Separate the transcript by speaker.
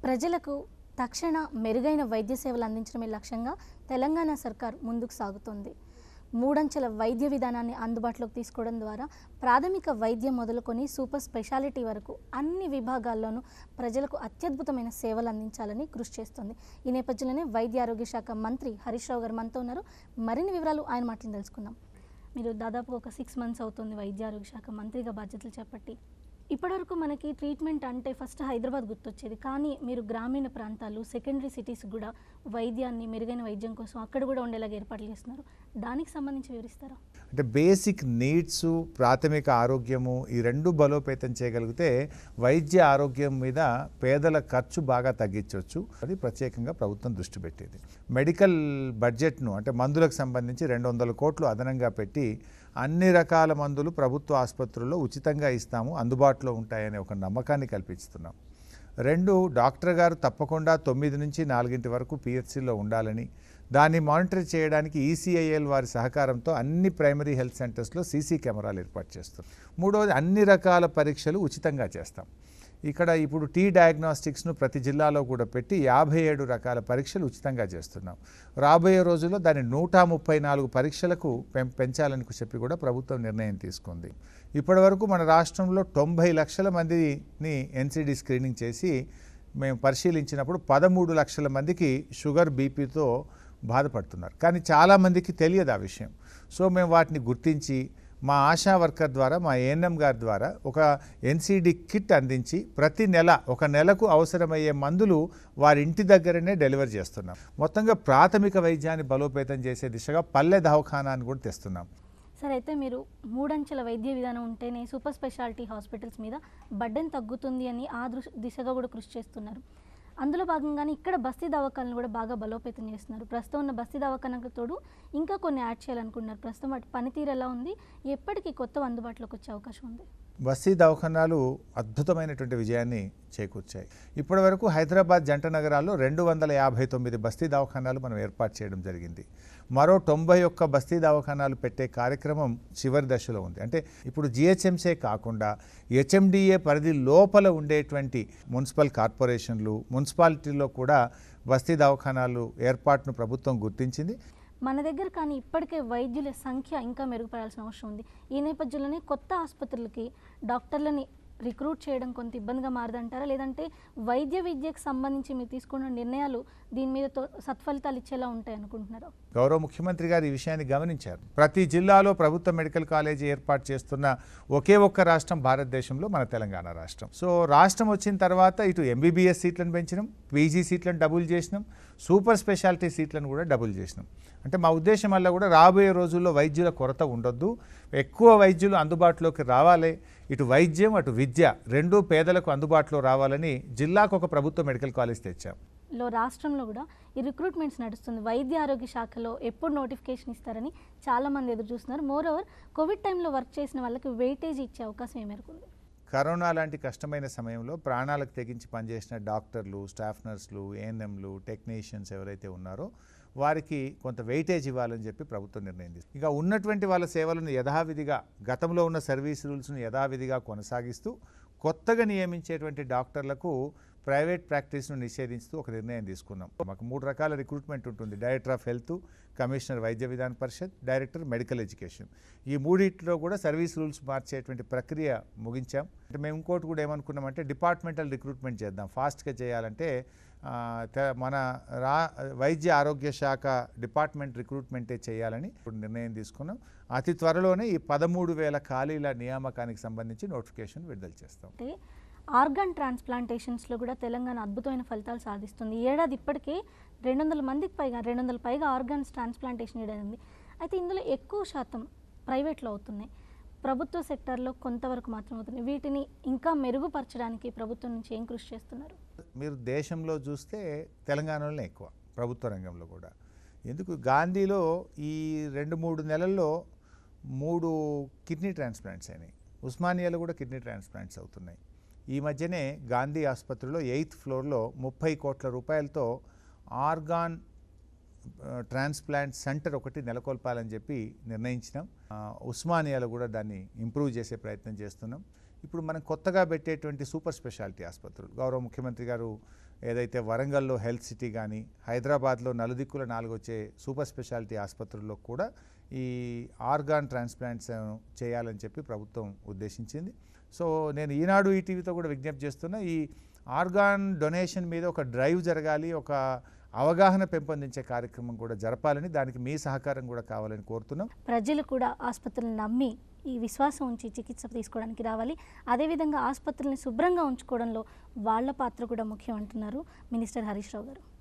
Speaker 1: ప్రజలకు తక్షణ మెరుగైన వైద్య సేవలు అందించడమే లక్ష్యంగా తెలంగాణ సర్కార్ ముందుకు సాగుతోంది మూడంచెల వైద్య విధానాన్ని అందుబాటులోకి తీసుకోవడం ద్వారా ప్రాథమిక వైద్యం మొదలుకొని సూపర్ స్పెషాలిటీ వరకు అన్ని విభాగాల్లోనూ ప్రజలకు అత్యద్భుతమైన సేవలు అందించాలని కృషి చేస్తోంది ఈ నేపథ్యంలోనే వైద్య ఆరోగ్య శాఖ మంత్రి హరీష్ రావు గారు మనతో ఉన్నారు మరిన్ని వివరాలు ఆయన మాటలు తెలుసుకుందాం మీరు దాదాపు ఒక సిక్స్ మంత్స్ అవుతుంది వైద్య ఆరోగ్య శాఖ మంత్రిగా బాధ్యతలు చేపట్టి ఇప్పటివరకు మనకి ట్రీట్మెంట్ అంటే ఫస్ట్ హైదరాబాద్ గుర్తొచ్చేది కానీ మీరు గ్రామీణ ప్రాంతాలు సెకండరీ సిటీస్ కూడా వైద్యాన్ని మెరుగైన వైద్యం కోసం అక్కడ కూడా ఉండేలాగా ఏర్పాట్లు చేస్తున్నారు దానికి సంబంధించి వివరిస్తారా
Speaker 2: అంటే బేసిక్ నీడ్స్ ప్రాథమిక ఆరోగ్యము ఈ రెండు బలోపేతం చేయగలిగితే వైద్య ఆరోగ్యం మీద పేదల ఖర్చు బాగా తగ్గించవచ్చు అది ప్రత్యేకంగా ప్రభుత్వం దృష్టి పెట్టేది మెడికల్ బడ్జెట్ను అంటే మందులకు సంబంధించి రెండు వందల కోట్లు అదనంగా పెట్టి అన్ని రకాల మందులు ప్రభుత్వ ఆసుపత్రుల్లో ఉచితంగా ఇస్తాము అందుబాటులో ఉంటాయనే ఒక నమ్మకాన్ని కల్పిస్తున్నాం రెండు డాక్టర్ గారు తప్పకుండా తొమ్మిది నుంచి నాలుగింటి వరకు పిహెచ్సిలో ఉండాలని దాన్ని మానిటర్ చేయడానికి ఈసీఐఎల్ వారి సహకారంతో అన్ని ప్రైమరీ హెల్త్ సెంటర్స్లో సీసీ కెమెరాలు ఏర్పాటు చేస్తాం మూడవది అన్ని రకాల పరీక్షలు ఉచితంగా చేస్తాం ఇక్కడ ఇప్పుడు టీ డయాగ్నోస్టిక్స్ను ప్రతి జిల్లాలో కూడా పెట్టి యాభై ఏడు రకాల పరీక్షలు ఉచితంగా చేస్తున్నాం రాబోయే రోజుల్లో దాన్ని నూట ముప్పై నాలుగు పరీక్షలకు పెం పెంచాలని చెప్పి కూడా ప్రభుత్వం నిర్ణయం తీసుకుంది ఇప్పటివరకు మన రాష్ట్రంలో తొంభై లక్షల మందిని ఎన్సీడీ స్క్రీనింగ్ చేసి మేము పరిశీలించినప్పుడు పదమూడు లక్షల మందికి షుగర్ బీపీతో బాధపడుతున్నారు కానీ చాలామందికి తెలియదు ఆ విషయం సో మేము వాటిని గుర్తించి మా ఆశా వర్కర్ ద్వారా మా ఏఎన్ఎం గారి ద్వారా ఒక ఎన్సీడీ కిట్ అందించి ప్రతి నెల ఒక నెలకు అవసరమయ్యే మందులు వారి ఇంటి దగ్గరనే డెలివర్ చేస్తున్నాం మొత్తంగా ప్రాథమిక వైద్యాన్ని బలోపేతం చేసే దిశగా పల్లె దవాఖానాన్ని కూడా తెస్తున్నాం
Speaker 1: సరే అయితే మీరు మూడంచెల వైద్య విధానం ఉంటేనే సూపర్ స్పెషాలిటీ హాస్పిటల్స్ మీద బడ్డెన్ తగ్గుతుంది అని ఆ దృష్ దిశగా కూడా కృషి చేస్తున్నారు అందులో భాగంగానే ఇక్కడ బస్తీ దవాఖాలను కూడా బాగా బలోపేతం చేస్తున్నారు ప్రస్తుతం ఉన్న బస్తీ దవాఖానకు తోడు ఇంకా కొన్ని యాడ్ చేయాలనుకుంటున్నారు ప్రస్తుతం వాటి పనితీరు ఎలా ఉంది ఎప్పటికీ కొత్త అందుబాటులోకి వచ్చే అవకాశం ఉంది
Speaker 2: బస్తీ దవాఖానాలు అద్భుతమైనటువంటి విజయాన్ని చేకూర్చాయి ఇప్పటి వరకు హైదరాబాద్ జంట నగరాల్లో రెండు వందల యాభై తొమ్మిది బస్తీ దవాఖానాలు మనం ఏర్పాటు చేయడం జరిగింది మరో తొంభై ఒక్క బస్తీ దవాఖానాలు పెట్టే కార్యక్రమం చివరి దశలో ఉంది అంటే ఇప్పుడు జిహెచ్ఎంసే కాకుండా హెచ్ఎండిఏ పరిధి లోపల ఉండేటువంటి మున్సిపల్ కార్పొరేషన్లు మున్సిపాలిటీల్లో కూడా బస్తీ దవాఖానాలు ఏర్పాటును ప్రభుత్వం గుర్తించింది
Speaker 1: మన దగ్గర కానీ ఇప్పటికే వైద్యుల సంఖ్య ఇంకా మెరుగుపడాల్సిన అవసరం ఉంది ఈ నేపథ్యంలోనే కొత్త ఆసుపత్రులకి డాక్టర్లని రిక్రూట్ చేయడం కొంత ఇబ్బందిగా మారదంటారా లేదంటే వైద్య విద్యకు సంబంధించి మీరు తీసుకున్న నిర్ణయాలు దీని మీద తో- సత్ఫలితాలు ఇచ్చేలా ఉంటాయి అనుకుంటున్నారా
Speaker 2: గౌరవ ముఖ్యమంత్రి గారు ఈ విషయాన్ని గమనించారు ప్రతి జిల్లాలో ప్రభుత్వ మెడికల్ కాలేజీ ఏర్పాటు చేస్తున్న ఒకే ఒక్క రాష్ట్రం భారతదేశంలో మన తెలంగాణ రాష్ట్రం సో రాష్ట్రం వచ్చిన తర్వాత ఇటు ఎంబీబీఎస్ సీట్లను పెంచినాం పీజీ సీట్లను డబుల్ చేసినాం సూపర్ స్పెషాలిటీ సీట్లను కూడా డబుల్ చేసినాం అంటే మా ఉద్దేశం వల్ల కూడా రాబోయే రోజుల్లో వైద్యుల కొరత ఉండొద్దు ఎక్కువ వైద్యులు అందుబాటులోకి రావాలి ఇటు వైద్యం అటు విద్య రెండూ పేదలకు అందుబాటులో రావాలని జిల్లాకు ఒక ప్రభుత్వ మెడికల్ కాలేజ్ తెచ్చాం
Speaker 1: లో రాష్ట్రంలో కూడా ఈ రిక్రూట్మెంట్స్ నడుస్తుంది వైద్య ఆరోగ్య శాఖలో ఎప్పుడు నోటిఫికేషన్ ఇస్తారని చాలా మంది ఎదురు చూస్తున్నారు మోర్ ఓవర్ కోవిడ్ టైంలో వర్క్ చేసిన వాళ్ళకి వెయిటేజ్ ఇచ్చే అవకాశం ఏ మేరకు ఉంది
Speaker 2: కరోనా లాంటి కష్టమైన సమయంలో ప్రాణాలకు తెగించి పనిచేసిన డాక్టర్లు స్టాఫ్ నర్సులు ఏఎన్ఎంలు టెక్నీషియన్స్ ఎవరైతే ఉన్నారో వారికి కొంత వెయిటేజ్ ఇవ్వాలని చెప్పి ప్రభుత్వం నిర్ణయం తీసుకుంది ఇక ఉన్నటువంటి వాళ్ళ సేవలను యథావిధిగా గతంలో ఉన్న సర్వీస్ రూల్స్ను యథావిధిగా కొనసాగిస్తూ కొత్తగా నియమించేటువంటి డాక్టర్లకు ప్రైవేట్ ప్రాక్టీస్ను నిషేధిస్తూ ఒక నిర్ణయం తీసుకున్నాం మాకు మూడు రకాల రిక్రూట్మెంట్ ఉంటుంది డైరెక్టర్ ఆఫ్ హెల్త్ కమిషనర్ వైద్య విధాన పరిషత్ డైరెక్టర్ మెడికల్ ఎడ్యుకేషన్ ఈ మూడింటిలో కూడా సర్వీస్ రూల్స్ మార్చేటువంటి ప్రక్రియ ముగించాం అంటే మేము ఇంకోటి కూడా ఏమనుకున్నామంటే డిపార్ట్మెంటల్ రిక్రూట్మెంట్ చేద్దాం ఫాస్ట్గా చేయాలంటే ఆ, తె- మన రా వైద్య ఆరోగ్య శాఖ డిపార్ట్మెంట్ రిక్రూట్మెంటే చేయాలని ఇప్పుడు నిర్ణయం తీసుకున్నాం అతి త్వరలోనే ఈ పదమూడు వేల ఖాళీల నియామకానికి సంబంధించి నోటిఫికేషన్ విడుదల చేస్తాం
Speaker 1: అంటే ఆర్గాన్ ట్రాన్స్ప్లాంటేషన్స్లో కూడా తెలంగాణ అద్భుతమైన ఫలితాలు సాధిస్తుంది ఈ ఏడాది ఇప్పటికే రెండు వందల మందికి పైగా రెండు వందల పైగా ఆర్గాన్స్ ట్రాన్స్ప్లాంటేషన్ చేయడం అయితే ఇందులో ఎక్కువ శాతం ప్రైవేట్లో అవుతున్నాయి ప్రభుత్వ సెక్టార్లో కొంతవరకు మాత్రం అవుతున్నాయి వీటిని ఇంకా మెరుగుపరచడానికి ప్రభుత్వం నుంచి ఏం కృషి చేస్తున్నారు
Speaker 2: మీరు దేశంలో చూస్తే తెలంగాణలోనే ఎక్కువ ప్రభుత్వ రంగంలో కూడా ఎందుకు గాంధీలో ఈ రెండు మూడు నెలల్లో మూడు కిడ్నీ ట్రాన్స్ప్లాంట్స్ అయినాయి ఉస్మానియాలో కూడా కిడ్నీ ట్రాన్స్ప్లాంట్స్ అవుతున్నాయి ఈ మధ్యనే గాంధీ ఆసుపత్రిలో ఎయిత్ ఫ్లోర్లో ముప్పై కోట్ల రూపాయలతో ఆర్గాన్ ఆ, ట్రాన్స్ప్లాంట్ సెంటర్ ఒకటి నెలకొల్పాలని చెప్పి నిర్ణయించినాం ఆ, ఉస్మానియాలో కూడా దాన్ని ఇంప్రూవ్ చేసే ప్రయత్నం చేస్తున్నాం ఇప్పుడు మనం కొత్తగా పెట్టేటువంటి సూపర్ స్పెషాలిటీ ఆసుపత్రులు గౌరవ ముఖ్యమంత్రి గారు ఏదైతే వరంగల్లో హెల్త్ సిటీ కానీ హైదరాబాద్లో నలుదిక్కుల నాలుగు వచ్చే సూపర్ స్పెషాలిటీ ఆసుపత్రుల్లో కూడా ఈ ఆర్గాన్ ట్రాన్స్ప్లాంట్స్ చేయాలని చెప్పి ప్రభుత్వం ఉద్దేశించింది సో నేను ఈనాడు ఈటీవీతో కూడా విజ్ఞప్తి చేస్తున్నా ఈ ఆర్గాన్ డొనేషన్ మీద ఒక డ్రైవ్ జరగాలి ఒక అవగాహన పెంపొందించే కార్యక్రమం కూడా జరపాలని దానికి మీ సహకారం కూడా కావాలని కోరుతున్నాం
Speaker 1: ప్రజలు కూడా ఆసుపత్రులను నమ్మి ఈ విశ్వాసం ఉంచి చికిత్స తీసుకోవడానికి రావాలి అదేవిధంగా ఆసుపత్రుల్ని శుభ్రంగా ఉంచుకోవడంలో వాళ్ళ పాత్ర కూడా ముఖ్యం అంటున్నారు మినిస్టర్ హరీష్ రావు గారు